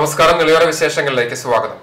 നമസ്കാരം നിളിയോറ വിശേഷങ്ങളിലേക്ക് സ്വാഗതം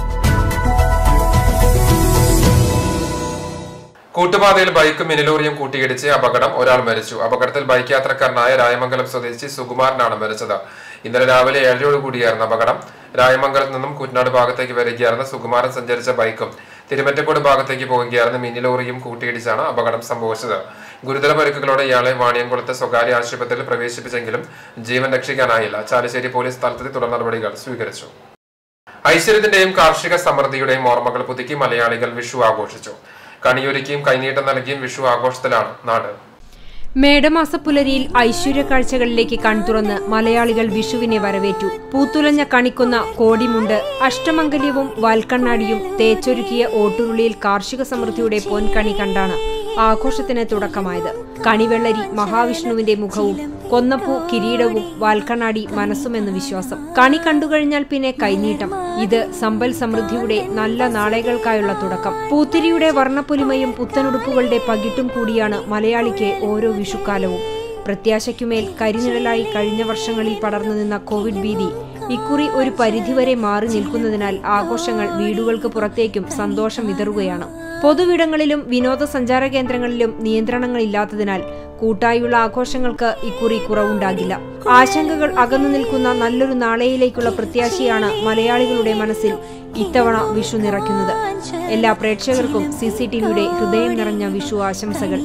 കൂട്ടുപാതയിൽ ബൈക്കും മിനിലോറിയും കൂട്ടിയിടിച്ച് അപകടം ഒരാൾ മരിച്ചു അപകടത്തിൽ ബൈക്ക് യാത്രക്കാരനായ രായമംഗലം സ്വദേശി സുകുമാരനാണ് മരിച്ചത് ഇന്നലെ രാവിലെ ഏഴരയോടുകൂടിയായിരുന്നു അപകടം രായമംഗലത്ത് നിന്നും കുറ്റനാട് ഭാഗത്തേക്ക് വരികയായിരുന്ന സുകുമാരൻ സഞ്ചരിച്ച ബൈക്കും തിരുമറ്റക്കോട് ഭാഗത്തേക്ക് പോവുകയായിരുന്ന മിനിലോറിയും കൂട്ടിയിടിച്ചാണ് അപകടം സംഭവിച്ചത് ഗുരുതര പരിക്കുകളോടെ ഇയാളെ വാണിയംകുളത്തെ സ്വകാര്യ ആശുപത്രിയിൽ പ്രവേശിപ്പിച്ചെങ്കിലും ജീവൻ രക്ഷിക്കാനായില്ല ചാലിശ്ശേരി പോലീസ് സ്ഥലത്തെത്തി തുടർ നടപടികൾ സ്വീകരിച്ചു ഐശ്വര്യത്തിന്റെയും കാർഷിക സമൃദ്ധിയുടെയും ഓർമ്മകൾ പുതുക്കി മലയാളികൾ വിഷു ആഘോഷിച്ചു കണിയൊരുക്കിയും കൈനീട്ടം നൽകിയും വിഷു ആഘോഷത്തിലാണ് നാട് മേടമാസ പുലരിയിൽ ഐശ്വര്യ കാഴ്ചകളിലേക്ക് കൺതുറന്ന് മലയാളികൾ വിഷുവിനെ വരവേറ്റു പൂത്തുലഞ്ഞ കണിക്കുന്ന കോടിമുണ്ട് അഷ്ടമംഗല്യവും വാൽക്കണ്ണാടിയും തേച്ചൊരുക്കിയ ഓട്ടുരുളിയിൽ കാർഷിക സമൃദ്ധിയുടെ പൊൻകണി കണ്ടാണ് ആഘോഷത്തിന് തുടക്കമായത് കണിവെള്ളരി മഹാവിഷ്ണുവിന്റെ മുഖവും കൊന്നപ്പൂ കിരീടവും വാൽക്കണ്ണാടി മനസ്സുമെന്ന് വിശ്വാസം കണി കണ്ടുകഴിഞ്ഞാൽ പിന്നെ കൈനീട്ടം ഇത് സമ്പൽ സമൃദ്ധിയുടെ നല്ല നാളെകൾക്കായുള്ള തുടക്കം പൂത്തിരിയുടെ വർണ്ണപ്പൊലിമയും പുത്തനുടുപ്പുകളുടെ പകിട്ടും കൂടിയാണ് മലയാളിക്ക് ഓരോ വിഷുക്കാലവും പ്രത്യാശയ്ക്കുമേൽ കരിനിഴലായി കഴിഞ്ഞ വർഷങ്ങളിൽ പടർന്നു നിന്ന കോവിഡ് ഭീതി ഇക്കുറി ഒരു പരിധിവരെ മാറി നിൽക്കുന്നതിനാൽ ആഘോഷങ്ങൾ വീടുകൾക്ക് പുറത്തേക്കും സന്തോഷം വിതറുകയാണ് പൊതുവിടങ്ങളിലും വിനോദസഞ്ചാര കേന്ദ്രങ്ങളിലും നിയന്ത്രണങ്ങളില്ലാത്തതിനാൽ കൂട്ടായുള്ള ആഘോഷങ്ങൾക്ക് ഇക്കുറി കുറവുണ്ടാകില്ല ആശങ്കകൾ അകന്നു നിൽക്കുന്ന നല്ലൊരു നാളെയിലേക്കുള്ള പ്രത്യാശയാണ് മലയാളികളുടെ മനസ്സിൽ ഇത്തവണ വിഷു നിറയ്ക്കുന്നത് എല്ലാ പ്രേക്ഷകർക്കും സി സി ടി വിയുടെ ഹൃദയം നിറഞ്ഞ വിഷു ആശംസകൾ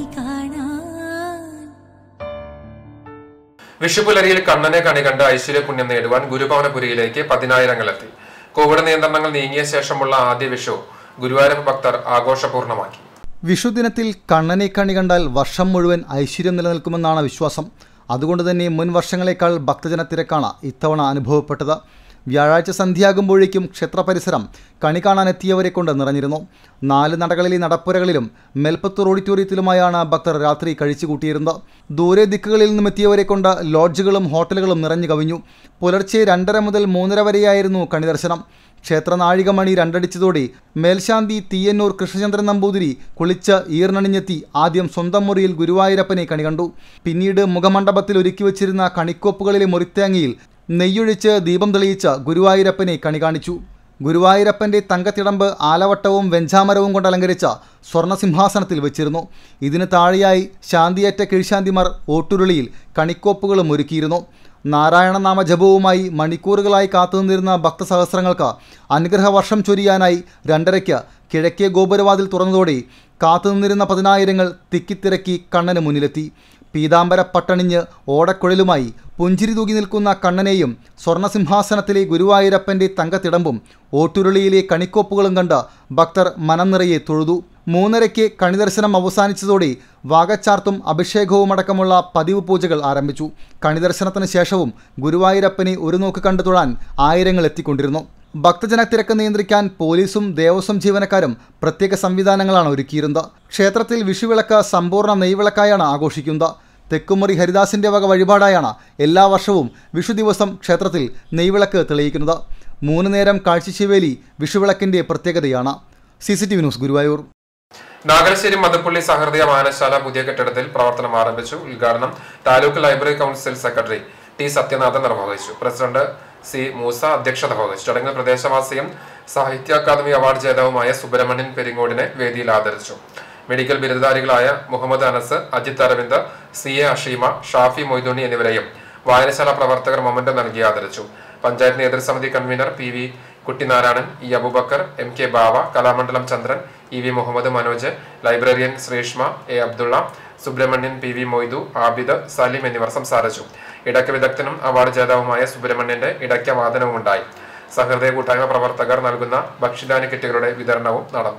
വിഷുപുലരിയിൽ കണ്ണനെ കണി കണ്ട് ഐശ്വര്യ പുണ്യം നേടുവാൻ ഗുരുഭവനപുരിയിലേക്ക് പതിനായിരങ്ങളെത്തി കോവിഡ് നിയന്ത്രണങ്ങൾ നീങ്ങിയ ശേഷമുള്ള ആദ്യ വിഷു ഗുരുവായൂരപ്പ ഭക്തർ ആഘോഷപൂർണ്ണമാക്കി വിഷുദിനത്തിൽ കണ്ണനെ കണി കണ്ടാൽ വർഷം മുഴുവൻ ഐശ്വര്യം നിലനിൽക്കുമെന്നാണ് വിശ്വാസം അതുകൊണ്ട് തന്നെ മുൻ വർഷങ്ങളെക്കാൾ ഭക്തജന തിരക്കാണ് ഇത്തവണ അനുഭവപ്പെട്ടത് വ്യാഴാഴ്ച സന്ധ്യയാകുമ്പോഴേക്കും ക്ഷേത്രപരിസരം കണി കാണാനെത്തിയവരെ കൊണ്ട് നിറഞ്ഞിരുന്നു നാല് നടകളിലെ നടപ്പുരകളിലും മെൽപ്പത്തൂർ ഓഡിറ്റോറിയത്തിലുമായാണ് ഭക്തർ രാത്രി കഴിച്ചുകൂട്ടിയിരുന്നത് ദൂരെ ദിക്കുകളിൽ നിന്നും എത്തിയവരെ കൊണ്ട് ലോഡ്ജുകളും ഹോട്ടലുകളും നിറഞ്ഞു കവിഞ്ഞു പുലർച്ചെ രണ്ടര മുതൽ മൂന്നര വരെയായിരുന്നു കണി ദർശനം ക്ഷേത്ര നാഴികമണി രണ്ടടിച്ചതോടെ മേൽശാന്തി തീയന്നൂർ കൃഷ്ണചന്ദ്രൻ നമ്പൂതിരി കുളിച്ച് ഈർണണിഞ്ഞെത്തി ആദ്യം സ്വന്തം മുറിയിൽ ഗുരുവായൂരപ്പനെ കണി കണ്ടു പിന്നീട് മുഖമണ്ഡപത്തിൽ ഒരുക്കി വച്ചിരുന്ന കണിക്കോപ്പുകളിലെ മുറിത്തേങ്ങയിൽ നെയ്യൊഴിച്ച് ദീപം തെളിയിച്ച് ഗുരുവായൂരപ്പനെ കണി കാണിച്ചു ഗുരുവായൂരപ്പൻ്റെ തങ്കത്തിടമ്പ് ആലവട്ടവും വെഞ്ചാമരവും കൊണ്ട് അലങ്കരിച്ച സ്വർണ്ണസിംഹാസനത്തിൽ വെച്ചിരുന്നു ഇതിന് താഴെയായി ശാന്തിയേറ്റ കീഴ്ശാന്തിമാർ ഓട്ടുരുളിയിൽ കണിക്കോപ്പുകളും ഒരുക്കിയിരുന്നു നാരായണനാമ ജപവുമായി മണിക്കൂറുകളായി കാത്തുനിന്നിരുന്ന ഭക്തസഹസ്രങ്ങൾക്ക് അനുഗ്രഹവർഷം ചൊരിയാനായി രണ്ടരയ്ക്ക് കിഴക്കേ ഗോപുരവാതിൽ തുറന്നതോടെ കാത്തുനിന്നിരുന്ന പതിനായിരങ്ങൾ തിക്കിത്തിരക്കി കണ്ണന് മുന്നിലെത്തി പീതാംബര പട്ടണിഞ്ഞ് ഓടക്കുഴലുമായി പുഞ്ചിരി തൂകി നിൽക്കുന്ന കണ്ണനെയും സ്വർണ്ണസിംഹാസനത്തിലെ ഗുരുവായൂരപ്പൻ്റെ തങ്കത്തിടമ്പും ഓട്ടുരുളിയിലെ കണിക്കോപ്പുകളും കണ്ട് ഭക്തർ മനം നിറയെ തൊഴുതു മൂന്നരയ്ക്ക് കണിദർശനം അവസാനിച്ചതോടെ വാഗച്ചാർത്തും അഭിഷേകവും അടക്കമുള്ള പതിവ് പൂജകൾ ആരംഭിച്ചു കണിദർശനത്തിന് ശേഷവും ഗുരുവായൂരപ്പനെ ഒരു നോക്ക് കണ്ടു തൊഴാൻ ആയിരങ്ങൾ എത്തിക്കൊണ്ടിരുന്നു ഭക്തജന തിരക്ക് നിയന്ത്രിക്കാൻ പോലീസും ദേവസ്വം ജീവനക്കാരും പ്രത്യേക സംവിധാനങ്ങളാണ് ഒരുക്കിയിരുന്നത് ക്ഷേത്രത്തിൽ വിഷുവിളക്ക് സമ്പൂർണ്ണ നെയ്വിളക്കായാണ് ആഘോഷിക്കുന്നത് തെക്കുമുറി ഹരിദാസിന്റെ വക വഴിപാടായാണ് എല്ലാ വർഷവും വിഷു ദിവസം ക്ഷേത്രത്തിൽ നെയ്വിളക്ക് തെളിയിക്കുന്നത് മൂന്ന് നേരം കാഴ്ചശിവേലി വിഷുവിളക്കിന്റെ പ്രത്യേകതയാണ് C C T V news Guruvayur Nagalassery Madhuppally സഹൃദയ വായനശാല പുതിയ കെട്ടിടത്തിൽ പ്രവർത്തനം ആരംഭിച്ചു ഉദ്ഘാടനം taluk library council secretary T Sathyanathan നിർവഹിച്ചു പ്രസിഡന്റ് സി മൂസ അധ്യക്ഷത വഹിച്ചു ചടങ്ങിൽ പ്രദേശവാസിയും സാഹിത്യ അക്കാദമി അവാർഡ് ജേതാവുമായ സുബ്രഹ്മണ്യൻ പെരിങ്ങോടിനെ വേദിയിൽ ആദരിച്ചു മെഡിക്കൽ ബിരുദധാരികളായ മുഹമ്മദ് അനസ് അജിത് അരവിന്ദ് സി എ അഷീമ ഷാഫി മൊയ്തുണി എന്നിവരെയും വായനശാല പ്രവർത്തകർ മൊമെന്റ് നൽകി ആദരിച്ചു പഞ്ചായത്ത് നേതൃസമിതി convener P V Kuttinarayanan E Aboobacker M K Bava Kalamandalam Chandran E V Muhammad Manoj librarian Sreeshma A Abdulla Subramanian P V Moidu Abid Saleem എന്നിവർ സംസാരിച്ചു ഇടയ്ക്ക വിദഗ്ധനും അവാർഡ് ജേതാവുമായ സുബ്രഹ്മണ്യന്റെ ഇടയ്ക്ക വാദനവും ഉണ്ടായി സഹൃദയ കൂട്ടായ്മ പ്രവർത്തകർ നൽകുന്ന ഭക്ഷ്യധാന്യ കിറ്റുകളുടെ വിതരണവും നടന്നു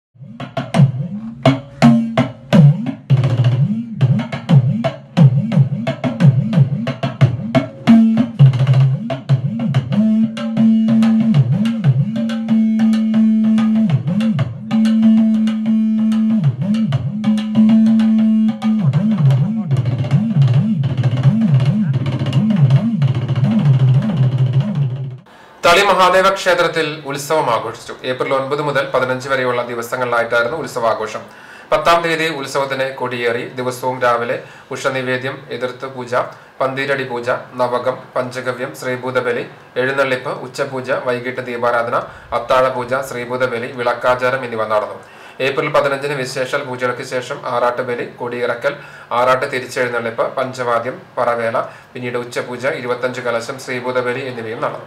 തളി മഹാദേവ ക്ഷേത്രത്തിൽ ഉത്സവം ആഘോഷിച്ചു ഏപ്രിൽ ഒൻപത് മുതൽ പതിനഞ്ച് വരെയുള്ള ദിവസങ്ങളിലായിട്ടായിരുന്നു ഉത്സവാഘോഷം പത്താം തീയതി ഉത്സവത്തിന് കൊടിയേറി ദിവസവും രാവിലെ ഉഷനിവേദ്യം എതിർത്ത് പൂജ പന്തീരടി പൂജ നവകം പഞ്ചഗവ്യം ശ്രീഭൂതബലി എഴുന്നള്ളിപ്പ് ഉച്ചപൂജ വൈകിട്ട് ദീപാരാധന അത്താഴ പൂജ ശ്രീഭൂതബലി വിളക്കാചാരം എന്നിവ നടന്നു ഏപ്രിൽ പതിനഞ്ചിന് വിശേഷൽ പൂജകൾക്ക് ശേഷം ആറാട്ട് ബലി കൊടിയിറക്കൽ ആറാട്ട് തിരിച്ചെഴുന്നള്ളിപ്പ് പഞ്ചവാദ്യം പറവേല പിന്നീട് ഉച്ചപൂജ ഇരുപത്തഞ്ച് കലശം ശ്രീഭൂതബലി എന്നിവയും നടന്നു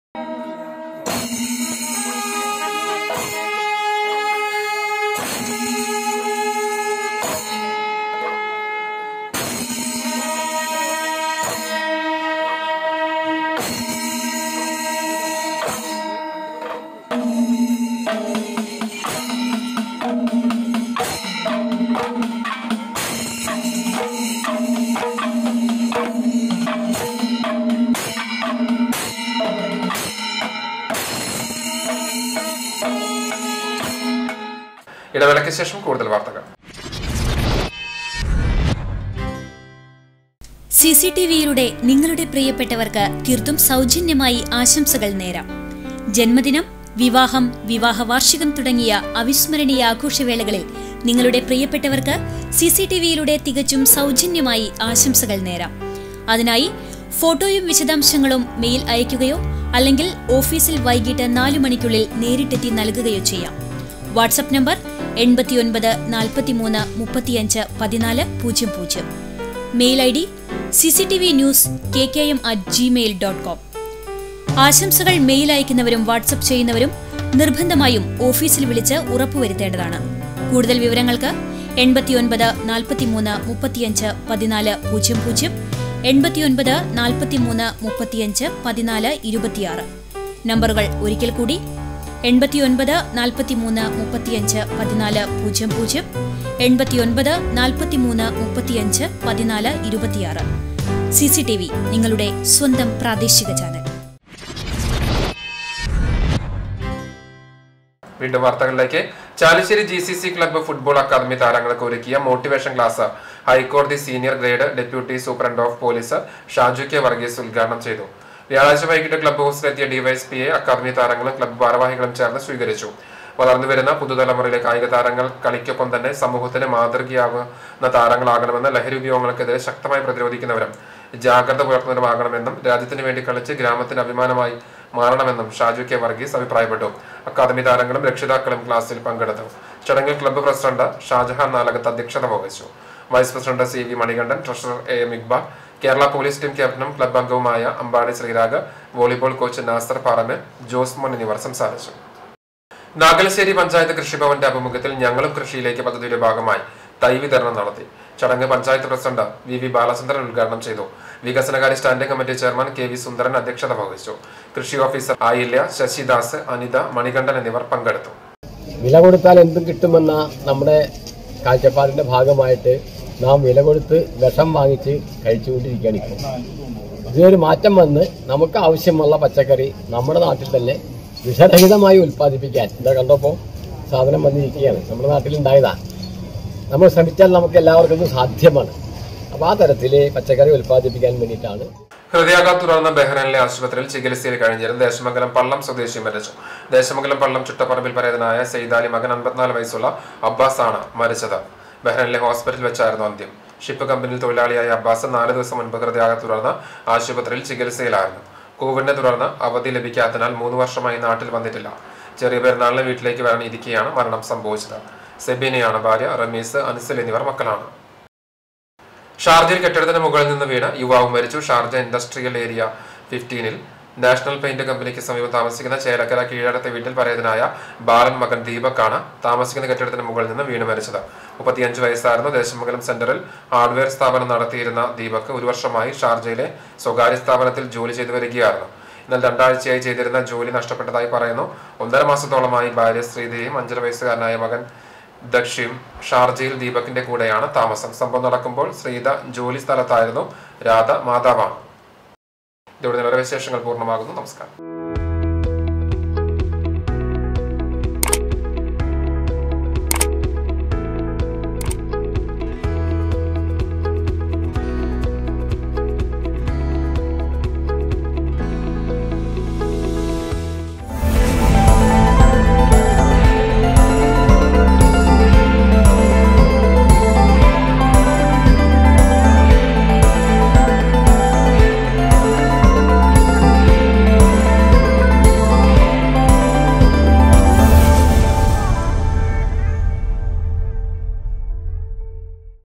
ഇടവേളയ്ക്ക് ശേഷം കൂടുതൽ വാർത്തകൾ സി സി ടി വിയിലൂടെ നിങ്ങളുടെ പ്രിയപ്പെട്ടവർക്ക് തീർത്തും സൗജന്യമായി ആശംസകൾ നേരാം ജന്മദിനം വിവാഹം വിവാഹ വാർഷികം തുടങ്ങിയ അവിസ്മരണീയ ആഘോഷവേളകളിൽ നിങ്ങളുടെ പ്രിയപ്പെട്ടവർക്ക് സി സി ടി വിയിലൂടെ തികച്ചും സൗജന്യമായി ആശംസകൾ നേരാം അതിനായി ഫോട്ടോയും വിശദാംശങ്ങളും മെയിൽ അയയ്ക്കുകയോ അല്ലെങ്കിൽ ഓഫീസിൽ വൈകിട്ട് നാലു മണിക്കുള്ളിൽ നേരിട്ടെത്തി നൽകുകയോ ചെയ്യാം വാട്സപ്പ് നമ്പർ എൺപത്തിയൊൻപത് നാൽപ്പത്തിമൂന്ന് മുപ്പത്തിയഞ്ച് പതിനാല് പൂജ്യം പൂജ്യം mail I D C C T V news K K M at Gmail dot com ആശംസകൾ മെയിൽ അയക്കുന്നവരും വാട്സപ്പ് ചെയ്യുന്നവരും നിർബന്ധമായും ഓഫീസിൽ വിളിച്ച് ഉറപ്പുവരുത്തേണ്ടതാണ് കൂടുതൽ വിവരങ്ങൾക്ക് എൺപത്തിയൊൻപത് നാൽപ്പത്തിമൂന്ന് മുപ്പത്തിയഞ്ച് പതിനാല് പൂജ്യം പൂജ്യം എൺപത്തിയൊൻപത് നാൽപ്പത്തിമൂന്ന് മുപ്പത്തിയഞ്ച് പതിനാല് ഇരുപത്തിയാറ് നമ്പറുകൾ ഒരിക്കൽ കൂടി എൺപത്തിയൊൻപത് നാൽപ്പത്തിമൂന്ന് മുപ്പത്തിയഞ്ച് പതിനാല് പൂജ്യം പൂജ്യം എൺപത്തിയൊൻപത് നാൽപ്പത്തിമൂന്ന് മുപ്പത്തിയഞ്ച് പതിനാല് ഇരുപത്തിയാറ് സി സി ടി വി നിങ്ങളുടെ സ്വന്തം പ്രാദേശിക ചാനൽ വീണ്ടും വാർത്തകളിലേക്ക് Chalissery G C C club football academy താരങ്ങൾക്ക് ഒരുക്കിയ മോട്ടിവേഷൻ ക്ലാസ് ഹൈക്കോടതി senior grade deputy superintendent of police Shaju K Varghese ഉദ്ഘാടനം ചെയ്തു വ്യാഴാഴ്ച വൈകിട്ട് ക്ലബ്ബ് ഹൗസിലെത്തിയ ഡിവൈഎസ്പിയെ അക്കാദമി താരങ്ങളും ക്ലബ്ബ് ഭാരവാഹികളും ചേർന്ന് സ്വീകരിച്ചു വളർന്നുവരുന്ന പുതുതലമുറയിലെ കായിക താരങ്ങൾ കളിക്കൊപ്പം തന്നെ സമൂഹത്തിന് മാതൃകയാകുന്ന താരങ്ങളാകണമെന്ന് ലഹരി ഉപയോഗങ്ങൾക്കെതിരെ ശക്തമായി പ്രതിരോധിക്കുന്നവരും ജാഗ്രത പുലർത്തുന്നവരുമാകണമെന്നും രാജ്യത്തിന് വേണ്ടി കളിച്ച് ഗ്രാമത്തിന് അഭിമാനമായി മാറണമെന്നും ഷാജു കെ വർഗീസ് അഭിപ്രായപ്പെട്ടു അക്കാദമി താരങ്ങളും രക്ഷിതാക്കളും ക്ലാസ്സിൽ പങ്കെടുത്തു ചടങ്ങിൽ ക്ലബ്ബ് പ്രസിഡന്റ് ഷാജഹാൻ നാലകത്ത് അധ്യക്ഷത വഹിച്ചു vice president C V Manikandan treasurer A M Iqbal Kerala police team ക്യാപ്റ്റനും ക്ലബ്ബ് അംഗവുമായ അമ്പാടി ശ്രീരാഗ് വോളിബോൾ കോച്ച് നാസർ പാറമേൽ ജോസ് മോൻ എന്നിവർ സംസാരിച്ചു നാഗലശ്ശേരി പഞ്ചായത്ത് കൃഷിഭവന്റെ ആഭിമുഖ്യത്തിൽ ഞങ്ങളും കൃഷിയിലേക്ക് പദ്ധതിയുടെ ഭാഗമായി തൈ വിതരണം നടത്തി ചടങ്ങ് panchayat president V V Balachandran ഉദ്ഘാടനം ചെയ്തു വികസനകാര്യ standing committee chairman K V Sundaran അധ്യക്ഷത വഹിച്ചു കൃഷി ഓഫീസർ ആയില്യ ശശിദാസ് അനിത മണികണ്ഠൻ എന്നിവർ പങ്കെടുത്തു വില കൊടുത്താൽ എന്തും കിട്ടുമെന്ന നമ്മുടെ കാഴ്ചപ്പാടിന്റെ ഭാഗമായിട്ട് നാം വില കൊടുത്ത് വിഷം വാങ്ങിച്ച് കഴിച്ചുകൊണ്ടിരിക്കുകയാണ് ഇപ്പോൾ ഇതിനൊരു മാറ്റം വന്ന് നമുക്ക് ആവശ്യമുള്ള പച്ചക്കറി നമ്മുടെ നാട്ടിൽ തന്നെ വിഷരഹിതമായി ഉൽപ്പാദിപ്പിക്കാൻ എന്താ കണ്ടപ്പോൾ സാധനം വന്നിരിക്കുകയാണ് നമ്മുടെ നാട്ടിൽ ഉണ്ടായതാണ് നമ്മൾ ശ്രമിച്ചാൽ നമുക്ക് എല്ലാവർക്കും ഇത് സാധ്യമാണ് അപ്പോൾ ആ തരത്തിൽ പച്ചക്കറി ഉൽപ്പാദിപ്പിക്കാൻ വേണ്ടിയിട്ടാണ് ഹൃദയാഘാതം തുടർന്ന് ബഹ്റൈനിലെ ആശുപത്രിയിൽ ചികിത്സയിൽ കഴിഞ്ഞിരുന്ന ദേശമംഗലം പള്ളം സ്വദേശി മരിച്ചു ദേശമംഗലം പള്ളം ചുട്ടപ്പറമ്പിൽ പരേതനായ സെയ്താലി മകൻ അൻപത്തിനാല് വയസ്സുള്ള അബ്ബാസ് ആണ് മരിച്ചത് ബഹ്റൈനിലെ ഹോസ്പിറ്റലിൽ വെച്ചായിരുന്നു അന്ത്യം ഷിപ്പ് കമ്പനിയിൽ തൊഴിലാളിയായ അബ്ബാസ് നാല് ദിവസം മുൻപ് ഹൃദയാഘാതം തുടർന്ന് ആശുപത്രിയിൽ ചികിത്സയിലായിരുന്നു കോവിഡിനെ തുടർന്ന് അവധി ലഭിക്കാത്തതിനാൽ മൂന്ന് വർഷമായി നാട്ടിൽ വന്നിട്ടില്ല ചെറിയ പെരുന്നാളിന് വീട്ടിലേക്ക് വരാൻ ഇരിക്കെയാണ് മരണം സംഭവിച്ചത് സെബീനയാണ് ഭാര്യ റമീസ് അൻസൽ എന്നിവർ മക്കളാണ് ഷാർജയിൽ കെട്ടിടത്തിന് മുകളിൽ നിന്ന് വീണ് യുവാവ് മരിച്ചു ഷാർജ ഇൻഡസ്ട്രിയൽ ഏരിയ ഫിഫ്റ്റീനിൽ നാഷണൽ പെയിന്റ് കമ്പനിക്ക് സമീപം താമസിക്കുന്ന ചേലക്കര കീഴടത്തെ വീട്ടിൽ പരേതനായ ബാലൻ മകൻ ദീപക്കാണ് താമസിക്കുന്ന കെട്ടിടത്തിന് മുകളിൽ നിന്ന് വീണ് മരിച്ചത് മുപ്പത്തിയഞ്ച് വയസ്സായിരുന്നു ദേശമംഗലം സെന്ററിൽ ഹാർഡ്വെയർ സ്ഥാപനം നടത്തിയിരുന്ന ദീപക് ഒരു വർഷമായി ഷാർജയിലെ സ്വകാര്യ സ്ഥാപനത്തിൽ ജോലി ചെയ്തു വരികയായിരുന്നു എന്നാൽ രണ്ടാഴ്ചയായി ചെയ്തിരുന്ന ജോലി നഷ്ടപ്പെട്ടതായി പറയുന്നു ഒന്നര മാസത്തോളമായി ഭാര്യ ശ്രീദേവിയും അഞ്ചര വയസ്സുകാരനായ മകൻ ദക്ഷിയും ഷാർജയിൽ ദീപകിന്റെ കൂടെയാണ് താമസം സംഭവം നടക്കുമ്പോൾ ശ്രീത ജോലി സ്ഥലത്തായിരുന്നു രാധ മാതാവാണ് ഇതോടെ നിലവിലെ വിശേഷങ്ങൾ പൂർണ്ണമാകുന്നു നമസ്കാരം